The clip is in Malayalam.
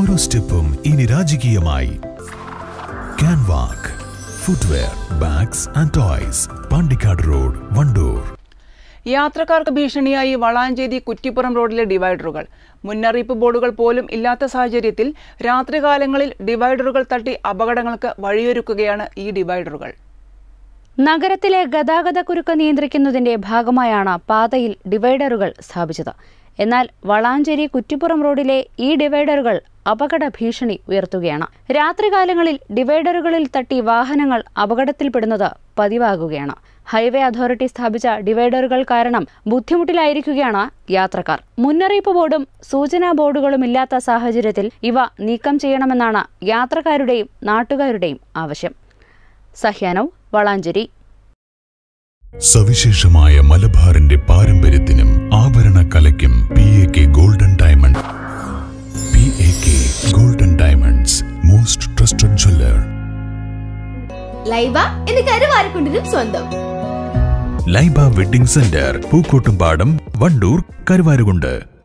ഓരോ സ്റ്റെപ്പും ഇനി രാജകീയമായി ക്യാൻവാക്ക് footwear bags and toys Pandikkad road Wandoor യാത്രക്കാർക്ക് ഭീഷണിയായി വളാഞ്ചേരി കുറ്റിപ്പുറം റോഡിലെ ഡിവൈഡറുകൾ മുന്നറിയിപ്പ് ബോർഡുകൾ പോലും ഇല്ലാത്ത സാഹചര്യത്തിൽ രാത്രികാലങ്ങളിൽ ഡിവൈഡറുകൾ തട്ടി അപകടങ്ങൾക്ക് വഴിയൊരുക്കുകയാണ് ഈ ഡിവൈഡറുകൾ നഗരത്തിലെ ഗതാഗതക്കുരുക്ക് നിയന്ത്രിക്കുന്നതിന്റെ ഭാഗമായാണ് പാതയിൽ ഡിവൈഡറുകൾ സ്ഥാപിച്ചത് എന്നാൽ വളാഞ്ചേരി കുറ്റിപ്പുറം റോഡിലെ ഈ ഡിവൈഡറുകൾ അപകട ഭീഷണി ഉയർത്തുകയാണ് രാത്രികാലങ്ങളിൽ ഡിവൈഡറുകളിൽ തട്ടി വാഹനങ്ങൾ അപകടത്തിൽപ്പെടുന്നത് പതിവാകുകയാണ് ഹൈവേ അതോറിറ്റി സ്ഥാപിച്ച ഡിവൈഡറുകൾ കാരണം ബുദ്ധിമുട്ടിലായിരിക്കുകയാണ് യാത്രക്കാർ മുന്നറിയിപ്പ് ബോർഡും സൂചനാ ബോർഡുകളും ഇല്ലാത്ത സാഹചര്യത്തിൽ ഇവ നീക്കം ചെയ്യണമെന്നാണ് യാത്രക്കാരുടെയും നാട്ടുകാരുടെയും ആവശ്യം സഹ്യാനവ് വളാഞ്ചേരി സവിശേഷമായ മലബാറിന്റെ പാരമ്പര്യത്തിനും ആഭരണ കലയ്ക്കും P A K golden diamond P A K golden diamonds most trusted jeweller Laiba എന്ന് കരുവാരക്കുണ്ടിനും സ്വന്തം ലൈബ വെഡിംഗ് സെന്റർ പൂക്കോട്ടുംപാടം വണ്ടൂർ കരുവാരുകുണ്ട്